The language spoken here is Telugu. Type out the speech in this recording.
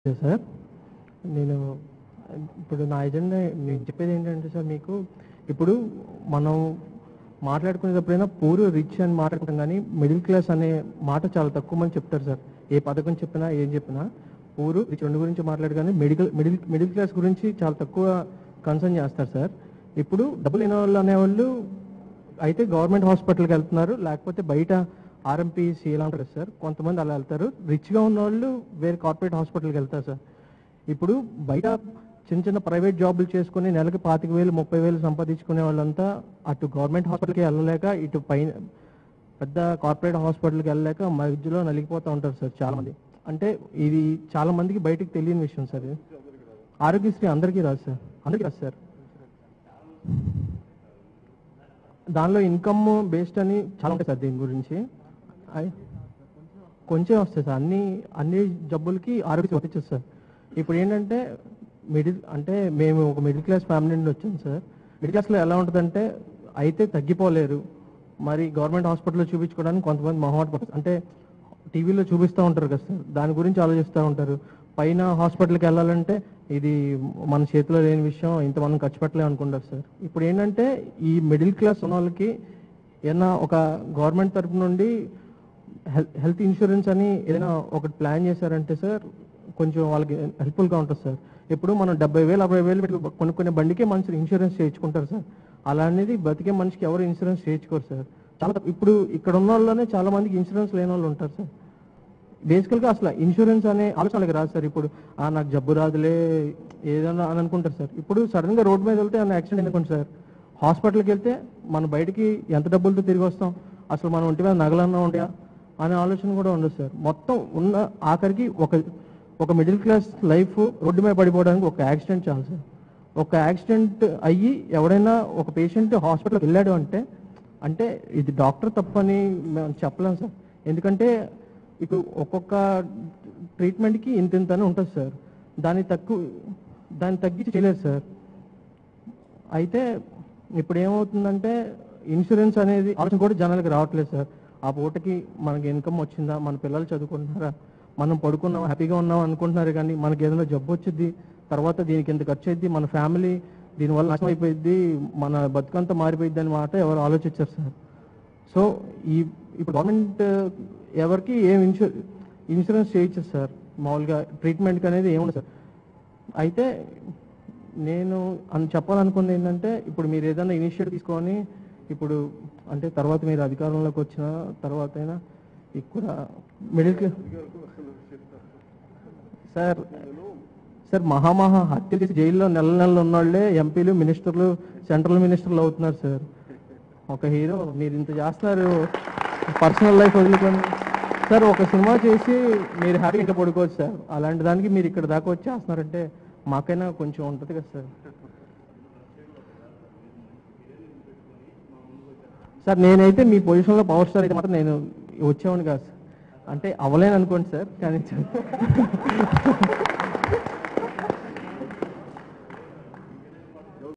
సార్ నేను ఇప్పుడు నా ఎజెండా మీకు చెప్పేది ఏంటంటే సార్ మీకు ఇప్పుడు మనం మాట్లాడుకునేటప్పుడైనా పూర్ రిచ్ అని మాట్లాడుకుంటాం కానీ మిడిల్ క్లాస్ అనే మాట చాలా తక్కువ మంది చెప్తారు సార్ ఏ పథకం చెప్పినా ఏం చెప్పినా పూర్ రిచ్ రెండు గురించి మాట్లాడు కానీ మెడికల్ మిడిల్ మిడిల్ క్లాస్ గురించి చాలా తక్కువ కన్సర్న్ చేస్తారు సార్ ఇప్పుడు డబ్బులు లేని వాళ్ళు అనేవాళ్ళు అయితే గవర్నమెంట్ హాస్పిటల్కి వెళ్తున్నారు లేకపోతే బయట ఆర్ఎంపీసీ ఇలా ఉంటారు సార్ కొంతమంది అలా వెళ్తారు రిచ్గా ఉన్న వాళ్ళు వేరే కార్పొరేట్ హాస్పిటల్కి వెళ్తారు సార్ ఇప్పుడు బయట చిన్న చిన్న ప్రైవేట్ జాబులు చేసుకుని నెలకి పాతిక వేలు ముప్పై వేలు సంపాదించుకునే వాళ్ళంతా అటు గవర్నమెంట్ హాస్పిటల్కి వెళ్ళలేక ఇటు పైన పెద్ద కార్పొరేట్ హాస్పిటల్కి వెళ్ళలేక మధ్యలో నలిగిపోతూ ఉంటారు సార్ చాలా మంది అంటే ఇది చాలా మందికి బయటకు తెలియని విషయం సార్ ఇది. ఆరోగ్యశ్రీ అందరికీ రాదు సార్ అందరికీ రాదు సార్ దానిలో ఇన్కమ్ బేస్డ్ అని చాలా ఉంటాయి సార్ దీని గురించి అయ్- కొంచెం వస్తాయి సార్ అన్ని అన్ని జబ్బులకి ఆరోగ్యం వచ్చేది సార్ ఇప్పుడు ఏంటంటే మిడిల్ అంటే మేము ఒక మిడిల్ క్లాస్ ఫ్యామిలీ నుండి వచ్చాం సార్ మిడిల్ క్లాస్లో ఎలా ఉంటుందంటే అయితే తగ్గిపోలేరు మరి గవర్నమెంట్ హాస్పిటల్లో చూపించుకోవడానికి కొంతమంది మొహమాట పడతారు అంటే టీవీలో చూపిస్తూ ఉంటారు కదా సార్ దాని గురించి ఆలోచిస్తూ ఉంటారు పైన హాస్పిటల్కి వెళ్ళాలంటే ఇది మన చేతిలో లేని విషయం ఇంత మనం ఖర్చు పెట్టలేము అనుకుంటారు సార్ ఇప్పుడు ఏంటంటే ఈ మిడిల్ క్లాస్ ఉన్న వాళ్ళకి ఏదైనా ఒక గవర్నమెంట్ తరపు నుండి హెల్త్ హెల్త్ ఇన్సూరెన్స్ అని ఏదైనా ఒకటి ప్లాన్ చేశారంటే సార్ కొంచెం వాళ్ళకి హెల్ప్ఫుల్గా ఉంటుంది సార్ ఇప్పుడు మనం డెబ్బై వేలు అరవై వేలు పెట్టి కొనుక్కునే బండికే మనిషి ఇన్సూరెన్స్ చేయించుకుంటారు సార్ అలా అనేది బతికే మనిషికి ఎవరు ఇన్సూరెన్స్ చేయించుకోరు సార్ చాలా తక్కువ. ఇప్పుడు ఇక్కడ ఉన్న వాళ్ళనే చాలా మందికి ఇన్సూరెన్స్ లేని వాళ్ళు ఉంటారు సార్ బేసికల్గా అసలు ఇన్సూరెన్స్ అనే ఆలోచన వాళ్ళకి రాదు సార్ ఇప్పుడు ఆ నాకు జబ్బు రాదులే ఏదైనా అని అనుకుంటారు సార్ ఇప్పుడు సడన్ గా రోడ్ మీద వెళ్తే అన్న యాక్సిడెంట్ ఎందుకుంది సార్ హాస్పిటల్కి వెళ్తే మన బయటికి ఎంత డబ్బులతో తిరిగి వస్తాం అసలు మనం ఒంటి మీద నగలన్నా ఉంటాయా అనే ఆలోచన కూడా ఉండదు సార్ మొత్తం ఉన్న ఆఖరికి ఒక ఒక మిడిల్ క్లాస్ లైఫ్ రోడ్డు మీద పడిపోవడానికి ఒక యాక్సిడెంట్ చాలు సార్ ఒక యాక్సిడెంట్ అయ్యి ఎవడైనా ఒక పేషెంట్ హాస్పిటల్కి వెళ్ళాడు అంటే అంటే ఇది డాక్టర్ తప్పని మేము చెప్పలేం సార్ ఎందుకంటే ఇప్పుడు ఒక్కొక్క ట్రీట్మెంట్కి ఇంత ఇంత అని ఉంటుంది సార్ దాన్ని తక్కువ దాన్ని తగ్గించి చేయలేదు సార్ అయితే ఇప్పుడు ఏమవుతుందంటే ఇన్సూరెన్స్ అనేది ఆలోచన కూడా జనాలకు రావట్లేదు సార్ ఆ పూటకి మనకి ఇన్కమ్ వచ్చిందా మన పిల్లలు చదువుకుంటున్నారా మనం పడుకున్నాం హ్యాపీగా ఉన్నాం అనుకుంటున్నారు కానీ మనకి ఏదైనా జబ్బు వచ్చింది తర్వాత దీనికి ఎంత ఖర్చు అయింది మన ఫ్యామిలీ దీనివల్ల నష్టం అయిపోయింది మన బతుకంతా మారిపోయింది అని మాట ఎవరు ఆలోచించారు సార్ సో ఈ ఇప్పుడు గవర్నమెంట్ ఎవరికి ఏం ఇన్సూ ఇన్సూరెన్స్ చేయొచ్చు సార్ మామూలుగా ట్రీట్మెంట్కి అనేది ఏముండదు సార్ అయితే నేను అని చెప్పాలనుకుంది ఏంటంటే ఇప్పుడు మీరు ఏదైనా ఇనిషియేటివ్ తీసుకొని ఇప్పుడు అంటే తర్వాత మీరు అధికారంలోకి వచ్చిన తర్వాత అయినా ఇక్కడ మిడిల్ క్లాస్ సార్ సార్ మహామహా హత్య చేసి జైల్లో నెల నెలలు ఉన్నోళ్ళే ఎంపీలు మినిస్టర్లు సెంట్రల్ మినిస్టర్లు అవుతున్నారు సార్ ఒక హీరో మీరు ఇంత చేస్తున్నారు పర్సనల్ లైఫ్ వదులుకొని సార్ ఒక సినిమా చేసి మీరు హ్యాపీ ఇంకా పడుకోవచ్చు సార్ అలాంటి దానికి మీరు ఇక్కడ దాకా వచ్చి చేస్తున్నారంటే మాకైనా కొంచెం ఉంటుంది కదా సార్ సార్ నేనైతే మీ పొజిషన్లో పవర్ స్టార్ అయితే మాత్రం నేను వచ్చేవాడిని కాదు సార్ అంటే అవ్వలేను అనుకోండి సార్ కానీ